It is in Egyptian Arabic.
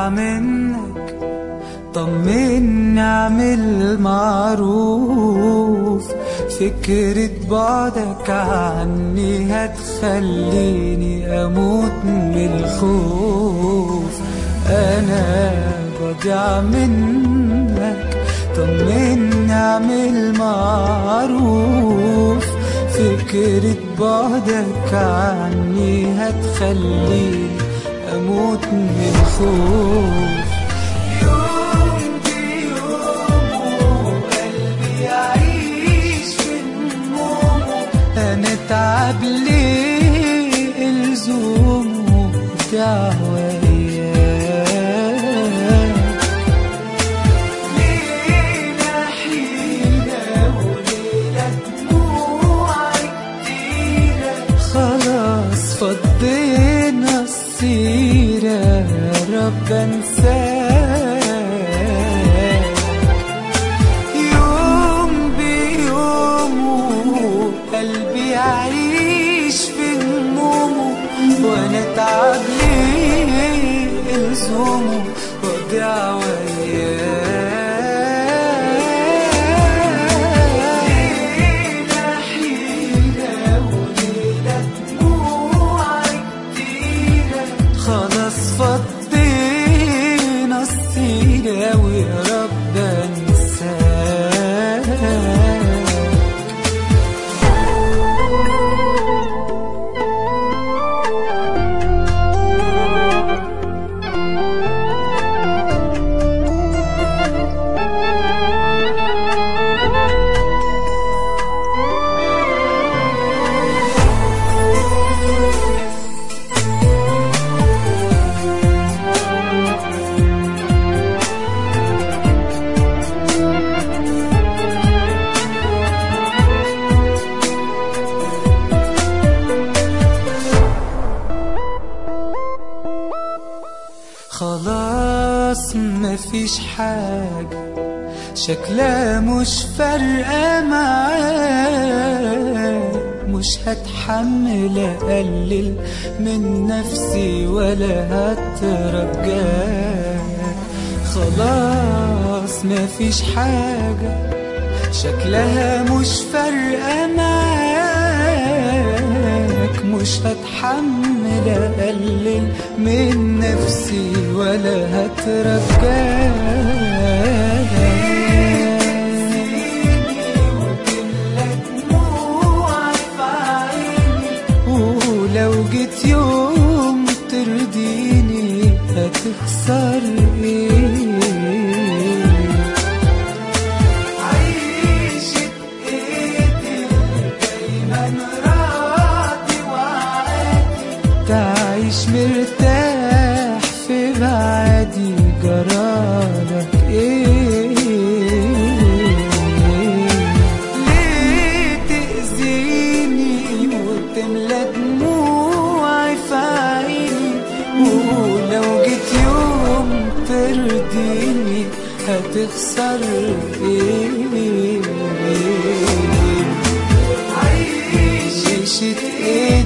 بضيع منك طمني اعمل معروف فكرة بعدك عني هتخليني اموت من الخوف انا بضيع منك طمني اعمل معروف فكرة بعدك عني هتخليني اموت من الخوف يوم بيوم قلبي يعيش في همومه هنتعب ليه الزومه دعوة ليلة حيلة وليلة دموع كتيرة خلاص فضينا السيرة يا رب انساك يوم بيومه قلبي يعيش في همومه وانا اتعب ليه الزومه واضيع وياه ليلة حيلة وليلة دموع كتيرة خلاص فضينا السيرة ويا رب انساك خلاص مفيش حاجة شكلها مش فارقة معاه مش هتحمل أقلل من نفسي ولا هترجاه خلاص مفيش حاجة شكلها مش فارقة معاك مش هتحمل أقلل من نفسي ولا هترجاك ولو جيت يوم ترضيني هتخسر ايه عيشة ايدي دايما راضي وعادي تعيش مرتاح في بعادي جرالك ايه ليه تأذيني وتملى دموعي في عيني ولو جيت يوم ترضيني هتخسر ايه عيشة ايه